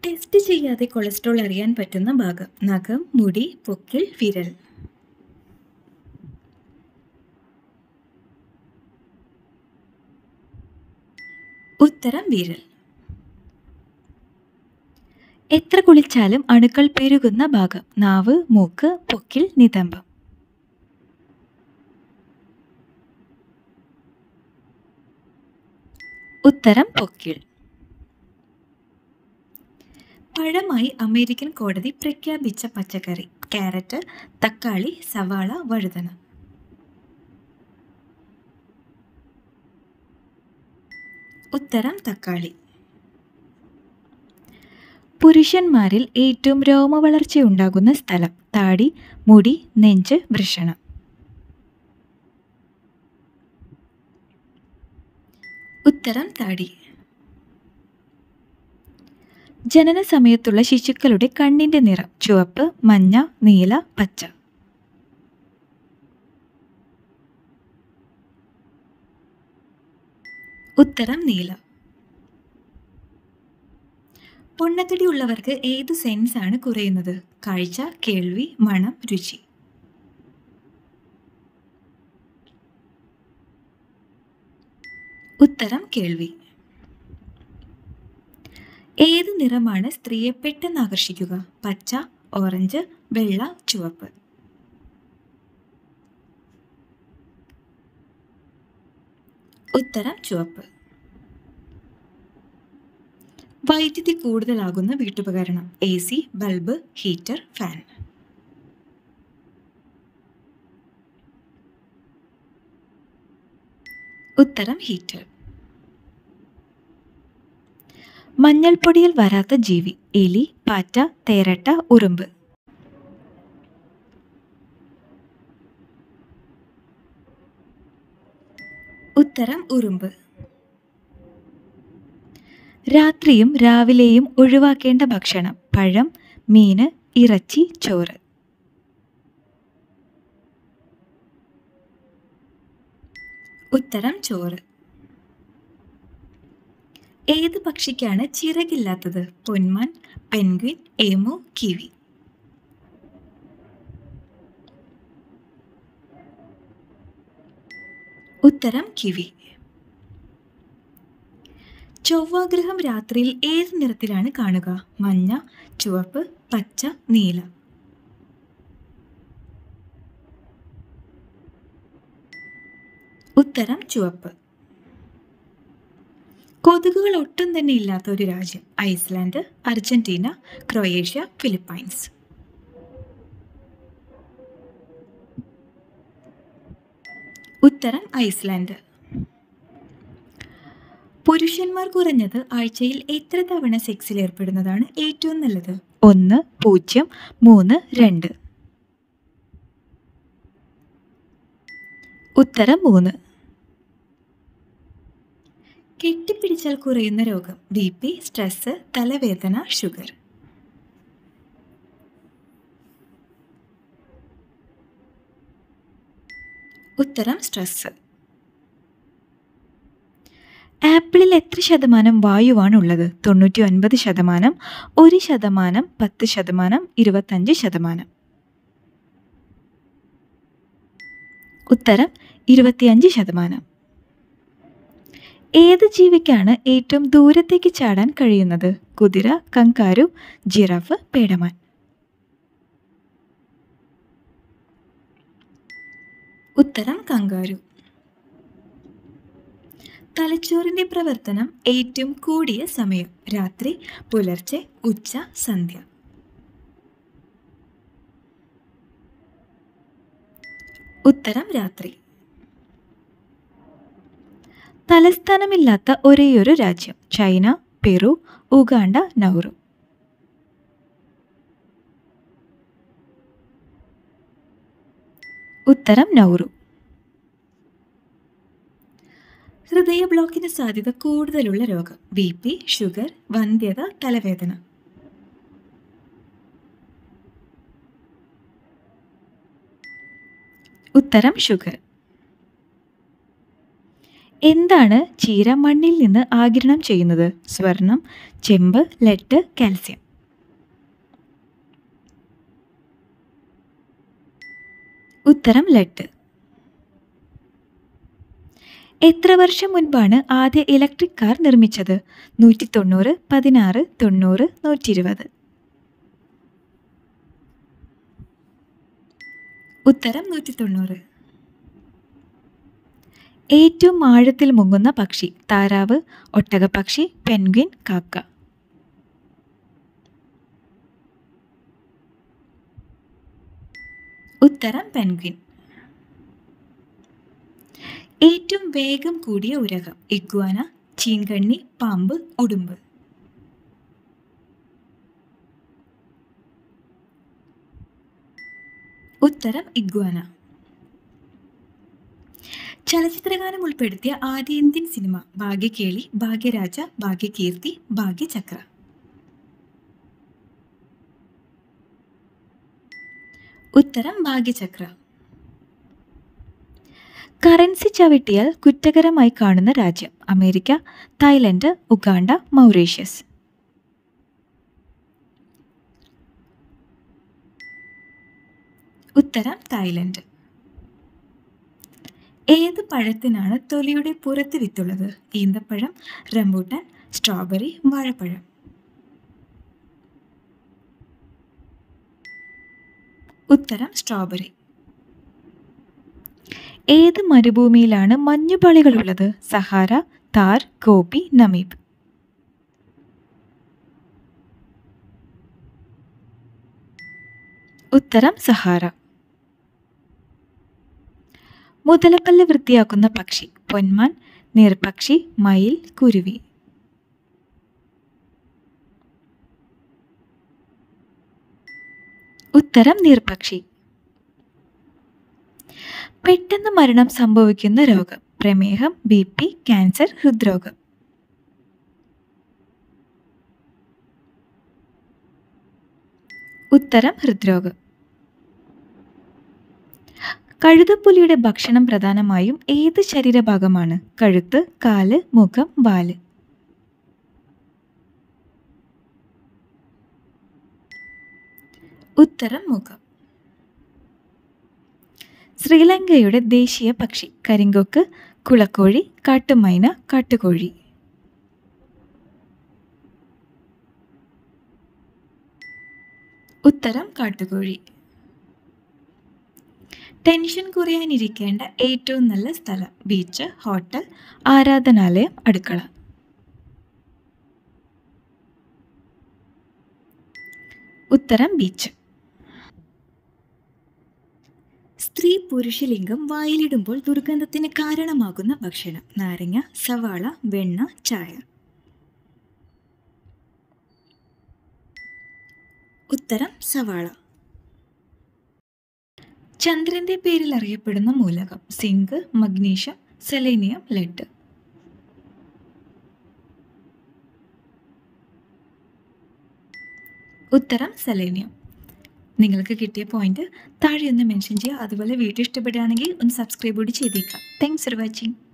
test ചെയ്യാതെ cholesterol അറിയാൻ പറ്റുന്ന ഭാഗം നഖം മുടി പൊക്കിൾ വിരൽ ഉത്തരം വിരൽ എത്ര കുളിച്ചാലും അണുക്കൾ പെരുകുന്ന ഭാഗം നാവ് മൂക്ക് പൊക്കിൾ നിതംബം ഉത്തരം പൊക്കിൾ പഴമായി അമേരിക്കൻ കോടതി പ്രഖ്യാപിച്ച പച്ചക്കറി ക്യാരറ്റ് തക്കാളി സവാള വഴുതന ഉത്തരം തക്കാളി പുരുഷന്മാരിൽ ഏറ്റവും രോമവളർച്ചയുണ്ടാകുന്ന സ്ഥലം താടി മുടി നെഞ്ച് വൃഷണം ഉത്തരം താടി ജനന സമയത്തുള്ള ശിശുക്കളുടെ കണ്ണിന്റെ നിറം ചുവപ്പ് മഞ്ഞ നീല പച്ച ഉത്തരം നീല പൊണ്ണത്തടി ഉള്ളവർക്ക് ഏത് സെൻസ് ആണ് കുറയുന്നത് കാഴ്ച കേൾവി മണം രുചി ഉത്തരം കേൾവി ഏത് നിറമാണ് സ്ത്രീയെ പെട്ടെന്ന് ആകർഷിക്കുക പച്ച ഓറഞ്ച് വെള്ള ചുവപ്പ് ഉത്തരം ചുവപ്പ് വൈദ്യുതി കൂടുതലാകുന്ന വീട്ടുപകരണം A C bulb heater fan ഉത്തരം ഹീറ്റർ മഞ്ഞൾപ്പൊടിയിൽ വരാത്ത ജീവി എലി പാറ്റ തേരട്ട ഉറുമ്പ് ഉത്തരം ഉറുമ്പ് രാത്രിയും രാവിലെയും ഒഴിവാക്കേണ്ട ഭക്ഷണം പഴം മീന് ഇറച്ചി ചോറ് ഉത്തരം ചോറ് ഏത് പക്ഷിക്കാണ് ചിറകില്ലാത്തത് പൊന്മാൻ പെൻഗ്വിൻ ഏമു കിവി ഉത്തരം കിവി ചൊവ്വാഗ്രഹം രാത്രിയിൽ ഏത് നിറത്തിലാണ് കാണുക മഞ്ഞ ചുവപ്പ് പച്ച നീല ഉത്തരം ചുവപ്പ് കൊതുകുകൾ ഒട്ടും തന്നെ ഇല്ലാത്ത ഒരു രാജ്യം ഐസ്ലാൻഡ് അർജന്റീന ക്രൊയേഷ്യ ഫിലിപ്പൈൻസ് ഉത്തരം ഐസ്ലാൻഡ് പുരുഷന്മാർ കുറഞ്ഞത് ആഴ്ചയിൽ എത്ര തവണ സെക്സിൽ ഏർപ്പെടുന്നതാണ് ഏറ്റവും നല്ലത് ഒന്ന് പൂജ്യം മൂന്ന് രണ്ട് ഉത്തരം മൂന്ന് കെട്ടിപ്പിടിച്ചാൽ കുറയുന്ന രോഗം ബി പി സ്ട്രെസ് തലവേദന ഷുഗർ ഉത്തരം സ്ട്രെസ് ആപ്പിളിൽ എത്ര ശതമാനം വായുവാണ് ഉള്ളത് തൊണ്ണൂറ്റി ഒൻപത് ശതമാനം ഒരു ശതമാനം പത്ത് ശതമാനം ഇരുപത്തഞ്ച് ശതമാനം ഉത്തരം ഇരുപത്തിയഞ്ച് ശതമാനം ഏത് ജീവിക്കാണ് ഏറ്റവും ദൂരത്തേക്ക് ചാടാൻ കഴിയുന്നത് കുതിര കങ്കാരു ജിറാഫ് പേടമാൻ ഉത്തരം കങ്കാരു തലച്ചോറിന്റെ പ്രവർത്തനം ഏറ്റവും കൂടിയ സമയം രാത്രി പുലർച്ചെ ഉച്ച സന്ധ്യ ഉത്തരം രാത്രി തലസ്ഥാനമില്ലാത്ത ഒരേയൊരു രാജ്യം ചൈന പെറു ഉഗാണ്ട നൗറു ഉത്തരം നൗറു ഹൃദയ ബ്ലോക്കിന് സാധ്യത കൂടുതലുള്ള രോഗം ബി പി ഷുഗർ വന്ധ്യത തലവേദന ഉത്തരം ഷുഗർ എന്താണ് ചീര മണ്ണിൽ നിന്ന് ആഗിരണം ചെയ്യുന്നത് സ്വർണം ചെമ്പ് ലെഡ് കാൽസ്യം ഉത്തരം ലെഡ് എത്ര വർഷം മുൻപാണ് ആദ്യ ഇലക്ട്രിക് കാർ നിർമ്മിച്ചത് നൂറ്റി തൊണ്ണൂറ് പതിനാറ് തൊണ്ണൂറ് നൂറ്റി ഇരുപത് ഉത്തരം നൂറ്റി തൊണ്ണൂറ് ഏറ്റവും ആഴത്തിൽ മുങ്ങുന്ന പക്ഷി താറാവ് ഒട്ടകപ്പക്ഷി പെൻഗ്വിൻ കാക്ക ഉത്തരം പെൻഗ്വിൻ ഏറ്റവും വേഗം കൂടിയ ഉരകം ഇഗ്വാന ചീങ്കണ്ണി പാമ്പ് ഉടുമ്പ് ഉത്തരം ഇഗ്വാന ചലച്ചിത്രഗാനം ഉൾപ്പെടുത്തിയ ആദ്യ ഇന്ത്യൻ സിനിമ ഭാഗ്യകേളി ഭാഗ്യരാജ ഭാഗ്യകീർത്തി ഭാഗ്യചക്ര ഉത്തരം ഭാഗ്യചക്ര കറൻസി ചവിട്ടിയാൽ കുറ്റകരമായി കാണുന്ന രാജ്യം അമേരിക്ക തായ്ലൻഡ് ഉഗാണ്ട മൗറീഷ്യസ് ഉത്തരം തായ്ലൻഡ് ഏത് പഴത്തിനാണ് തൊലിയുടെ പുറത്ത് വിത്തുള്ളത് ഈന്തപ്പഴം റംബൂട്ടാൻ സ്ട്രോബെറി വാഴപ്പഴം ഉത്തരം സ്ട്രോബെറി ഏത് മരുഭൂമിയിലാണ് മഞ്ഞുപാളികളുള്ളത് സഹാര താർ ഗോപി നമീബ് ഉത്തരം സഹാര മുതലപ്പല്ല് വൃത്തിയാക്കുന്ന പക്ഷി പൊന്മാൻ നീർപക്ഷി മയിൽ കുരുവി ഉത്തരം നീർപക്ഷി പെട്ടെന്ന് മരണം സംഭവിക്കുന്ന രോഗം പ്രമേഹം ബി പി ക്യാൻസർ ഹൃദ്രോഗം ഉത്തരം ഹൃദ്രോഗം കഴുതപ്പുലിയുടെ ഭക്ഷണം പ്രധാനമായും ഏത് ശരീരഭാഗമാണ് കഴുത്ത് കാല് മുഖം വാല് ഉത്തരം മുഖം ശ്രീലങ്കയുടെ ദേശീയ പക്ഷി കരിങ്കൊക്ക് കുളക്കോഴി കാട്ടുമൈന കാട്ടുകോഴി ഉത്തരം കാട്ടുകോഴി ടെൻഷൻ കുറയാനിരിക്കേണ്ട ഏറ്റവും നല്ല സ്ഥലം ബീച്ച് ഹോട്ടൽ ആരാധനാലയം അടുക്കള ഉത്തരം ബീച്ച് സ്ത്രീ പുരുഷലിംഗം വായിലിടുമ്പോൾ ദുർഗന്ധത്തിന് കാരണമാകുന്ന ഭക്ഷണം നാരങ്ങ സവാള വെണ്ണ ചായ ഉത്തരം സവാള ചന്ദ്രന്റെ പേരിൽ അറിയപ്പെടുന്ന മൂലകം സിങ്ക് മഗ്നീഷ്യം സെലേനിയം ലെഡ് ഉത്തരം സെലേനിയം നിങ്ങൾക്ക് കിട്ടിയ പോയിന്റ് താഴെ ഒന്ന് മെൻഷൻ ചെയ്യുക അതുപോലെ വീഡിയോ ഇഷ്ടപ്പെടുകയാണെങ്കിൽ ഒന്ന് സബ്സ്ക്രൈബ് കൂടി ചെയ്തേക്കാം താങ്ക്സ് ഫോർ വാച്ചിങ്